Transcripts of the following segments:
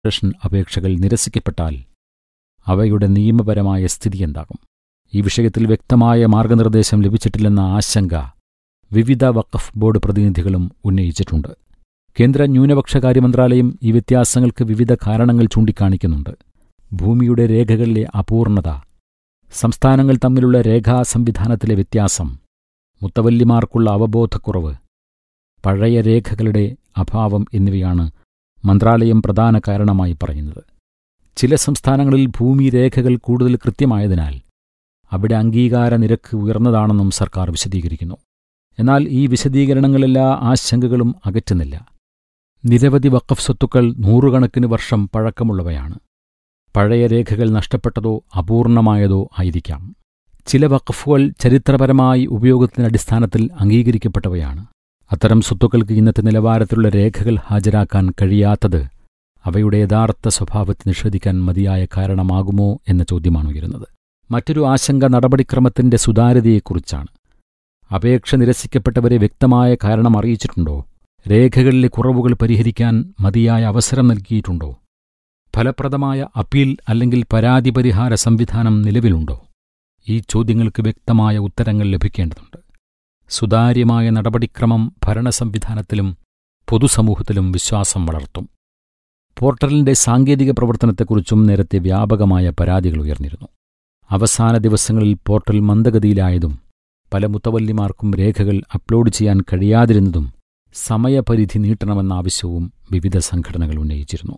registration അപേക്ഷകൾ നിരസിക്കപ്പെട്ടാൽ അവയുടെ നിയമപരമായ സ്ഥിതി എന്താകും ഈ വിഷയത്തിൽ വ്യക്തമായ മാർഗനിർദ്ദേശം ലഭിച്ചിട്ടില്ലെന്ന ആശങ്ക വിവിധ വഖഫ് ബോർഡ് പ്രതിനിധികളും ഉന്നയിച്ചിട്ടുണ്ട് കേന്ദ്ര ന്യൂനപക്ഷകാര്യ മന്ത്രാലയം ഈ വ്യത്യാസങ്ങൾക്ക് വിവിധ കാരണങ്ങൾ ചൂണ്ടിക്കാണിക്കുന്നുണ്ട് ഭൂമിയുടെ രേഖകളിലെ അപൂർണത സംസ്ഥാനങ്ങൾ തമ്മിലുള്ള രേഖാ സംവിധാനത്തിലെ വ്യത്യാസം മുത്തവല്ലിമാർക്കുള്ള അവബോധക്കുറവ് പഴയ രേഖകളുടെ അഭാവം എന്നിവയാണ് മന്ത്രാലയം പ്രധാന കാരണമായി പറയുന്നത് ചില സംസ്ഥാനങ്ങളിൽ ഭൂമി രേഖകൾ കൂടുതൽ കൃത്യമായതിനാൽ അവിടെ അംഗീകാര നിരക്ക് ഉയർന്നതാണെന്നും സർക്കാർ വിശദീകരിക്കുന്നു എന്നാൽ ഈ വിശദീകരണങ്ങളെല്ലാ ആശങ്കകളും അകറ്റുന്നില്ല നിരവധി വഖഫ് സ്വത്തുക്കൾ നൂറുകണക്കിന് വർഷം പഴക്കമുള്ളവയാണ് പഴയ രേഖകൾ നഷ്ടപ്പെട്ടതോ അപൂർണമായതോ ആയിരിക്കാം ചില വഖഫുകൾ ചരിത്രപരമായി ഉപയോഗത്തിന്റെ അടിസ്ഥാനത്തിൽ അംഗീകരിക്കപ്പെട്ടവയാണ് അത്തരം സ്വത്തുക്കൾക്ക് ഇന്നത്തെ നിലവാരത്തിലുള്ള രേഖകൾ ഹാജരാക്കാൻ കഴിയാത്തത് അവയുടെ യഥാർത്ഥ സ്വഭാവത്തെ നിഷേധിക്കാൻ മതിയായ കാരണമാകുമോ എന്ന ചോദ്യമാണ് ഉയരുന്നത് മറ്റൊരു ആശങ്ക നടപടിക്രമത്തിന്റെ സുതാര്യതയെക്കുറിച്ചാണ് അപേക്ഷ നിരസിക്കപ്പെട്ടവരെ വ്യക്തമായ കാരണം അറിയിച്ചിട്ടുണ്ടോ രേഖകളിലെ കുറവുകൾ പരിഹരിക്കാൻ മതിയായ അവസരം നൽകിയിട്ടുണ്ടോ ഫലപ്രദമായ അപ്പീൽ അല്ലെങ്കിൽ പരാതി പരിഹാര സംവിധാനം നിലവിലുണ്ടോ ഈ ചോദ്യങ്ങൾക്ക് വ്യക്തമായ ഉത്തരങ്ങൾ ലഭിക്കേണ്ടതുണ്ട് സുതാര്യമായ നടപടിക്രമം ഭരണസംവിധാനത്തിലും പൊതുസമൂഹത്തിലും വിശ്വാസം വളർത്തും പോർട്ടലിന്റെ സാങ്കേതിക പ്രവർത്തനത്തെക്കുറിച്ചും നേരത്തെ വ്യാപകമായ പരാതികൾ ഉയർന്നിരുന്നു അവസാന ദിവസങ്ങളിൽ പോർട്ടൽ മന്ദഗതിയിലായതും പല മുത്തവല്ലിമാർക്കും രേഖകൾ അപ്ലോഡ് ചെയ്യാൻ കഴിയാതിരുന്നതും സമയപരിധി നീട്ടണമെന്ന ആവശ്യവും വിവിധ സംഘടനകൾ ഉന്നയിച്ചിരുന്നു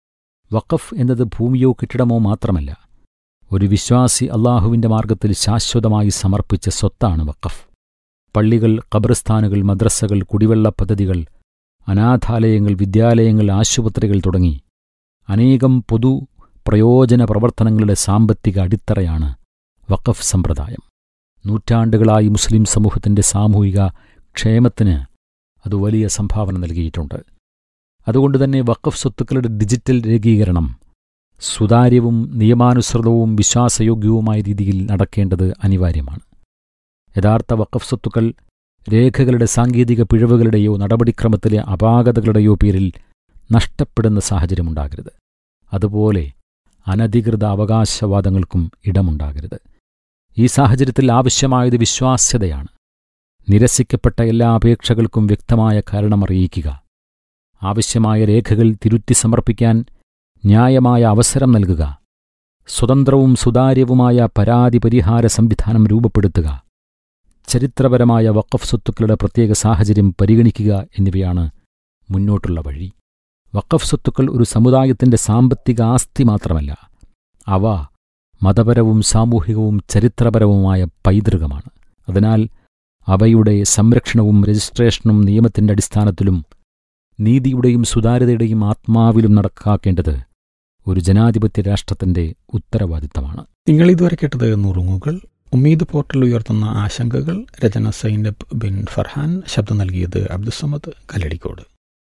വഖഫ് എന്നത് ഭൂമിയോ കെട്ടിടമോ മാത്രമല്ല ഒരു വിശ്വാസി അള്ളാഹുവിന്റെ മാർഗത്തിൽ ശാശ്വതമായി സമർപ്പിച്ച സ്വത്താണ് വഖഫ് പള്ളികൾ ഖബർസ്ഥാനുകൾ മദ്രസകൾ കുടിവെള്ള പദ്ധതികൾ അനാഥാലയങ്ങൾ വിദ്യാലയങ്ങൾ ആശുപത്രികൾ തുടങ്ങി അനേകം പൊതു പ്രയോജന പ്രവർത്തനങ്ങളുടെ സാമ്പത്തിക അടിത്തറയാണ് വഖഫ് സമ്പ്രദായം നൂറ്റാണ്ടുകളായി മുസ്ലിം സമൂഹത്തിന്റെ സാമൂഹിക ക്ഷേമത്തിന് അത് വലിയ സംഭാവന നൽകിയിട്ടുണ്ട് അതുകൊണ്ടുതന്നെ വഖഫ് സ്വത്തുക്കളുടെ ഡിജിറ്റൽ രേഖീകരണം സുതാര്യവും നിയമാനുസൃതവും വിശ്വാസയോഗ്യവുമായ രീതിയിൽ നടക്കേണ്ടത് അനിവാര്യമാണ് യഥാർത്ഥ വഖഫ് സ്വത്തുക്കൾ രേഖകളുടെ സാങ്കേതിക പിഴവുകളുടെയോ നടപടിക്രമത്തിലെ അപാകതകളുടെയോ പേരിൽ നഷ്ടപ്പെടുന്ന സാഹചര്യമുണ്ടാകരുത് അതുപോലെ അനധികൃത അവകാശവാദങ്ങൾക്കും ഇടമുണ്ടാകരുത് ഈ സാഹചര്യത്തിൽ ആവശ്യമായത് വിശ്വാസ്യതയാണ് നിരസിക്കപ്പെട്ട എല്ലാ അപേക്ഷകൾക്കും വ്യക്തമായ കാരണമറിയിക്കുക ആവശ്യമായ രേഖകൾ തിരുത്തി സമർപ്പിക്കാൻ ന്യായമായ അവസരം നൽകുക സ്വതന്ത്രവും സുതാര്യവുമായ പരാതി പരിഹാര സംവിധാനം രൂപപ്പെടുത്തുക ചരിത്രപരമായ വഖഫ് സ്വത്തുക്കളുടെ പ്രത്യേക സാഹചര്യം പരിഗണിക്കുക എന്നിവയാണ് മുന്നോട്ടുള്ള വഴി വഖഫ് സ്വത്തുക്കൾ ഒരു സമുദായത്തിന്റെ സാമ്പത്തിക ആസ്തി മാത്രമല്ല അവ മതപരവും സാമൂഹികവും ചരിത്രപരവുമായ പൈതൃകമാണ് അതിനാൽ അവയുടെ സംരക്ഷണവും രജിസ്ട്രേഷനും നിയമത്തിന്റെ അടിസ്ഥാനത്തിലും നീതിയുടെയും സുതാര്യതയുടെയും ആത്മാവിലും നടക്കാക്കേണ്ടത് ഒരു ജനാധിപത്യ രാഷ്ട്രത്തിന്റെ ഉത്തരവാദിത്തമാണ് നിങ്ങൾ ഇതുവരെ കേട്ടത് നുറുങ്ങുകൾ ഉമ്മീദ് പോർട്ടൽ ഉയർത്തുന്ന ആശങ്കകൾ രചന സൈനബ് ബിൻ ഫർഹാൻ ശബ്ദം നൽകിയത് അബ്ദുസമദ് കല്ലടിക്കോട്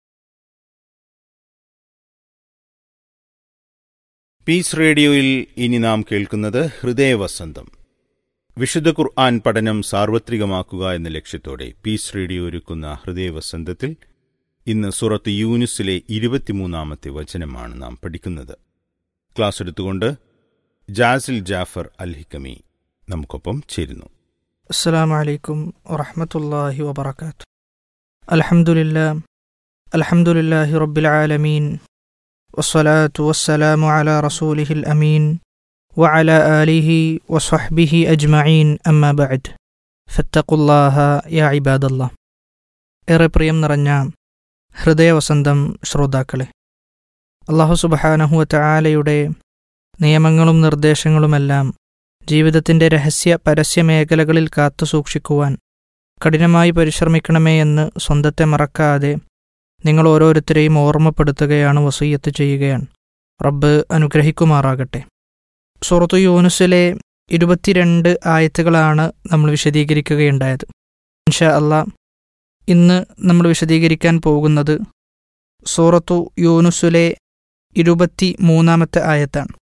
പീസ് റേഡിയോയിൽ ഇനി നാം കേൾക്കുന്നത് ഹൃദയവസന്തം വിശുദ്ധ ഖുർആൻ പഠനം സാർവത്രികമാക്കുക എന്ന ലക്ഷ്യത്തോടെ പീസ് റേഡിയോ ഒരുക്കുന്ന ഹൃദയവസന്തത്തിൽ ഇന്ന് സുറത്ത് യൂനുസിലെ ഇരുപത്തിമൂന്നാമത്തെ വചനമാണ് നാം പഠിക്കുന്നത് ക്ലാസ് എടുത്തുകൊണ്ട് ജാസിൽ ജാഫർ അൽ ഹിക്കമി നമുക്കൊപ്പം ചേരുന്നു السلام عليكم ورحمة الله وبركاته الحمد لله الحمد لله رب العالمين والصلاة والسلام على رسوله الأمين وعلى آله وصحبه أجمعين أما بعد فاتقوا الله يا عباد الله ഏറെ പ്രിയം നിറഞ്ഞ ഹൃദയവസന്തം ശ്രോതാക്കളെ അള്ളാഹു സുബഹാനഹുവ ആലയുടെ നിയമങ്ങളും നിർദ്ദേശങ്ങളുമെല്ലാം ജീവിതത്തിന്റെ രഹസ്യ പരസ്യ മേഖലകളിൽ കാത്തു സൂക്ഷിക്കുവാൻ കഠിനമായി പരിശ്രമിക്കണമേ എന്ന് സ്വന്തത്തെ മറക്കാതെ നിങ്ങൾ ഓരോരുത്തരെയും ഓർമ്മപ്പെടുത്തുകയാണ് വസീയത്ത് ചെയ്യുകയാണ് റബ്ബ് അനുഗ്രഹിക്കുമാറാകട്ടെ സുറത്തു യൂനുസിലെ ഇരുപത്തിരണ്ട് ആയത്തുകളാണ് നമ്മൾ വിശദീകരിക്കുകയുണ്ടായത് ഇൻഷാ അല്ലാ ഇന്ന് നമ്മൾ വിശദീകരിക്കാൻ പോകുന്നത് സൂറത്തു യൂനുസിലെ ഇരുപത്തി മൂന്നാമത്തെ ആയത്താണ്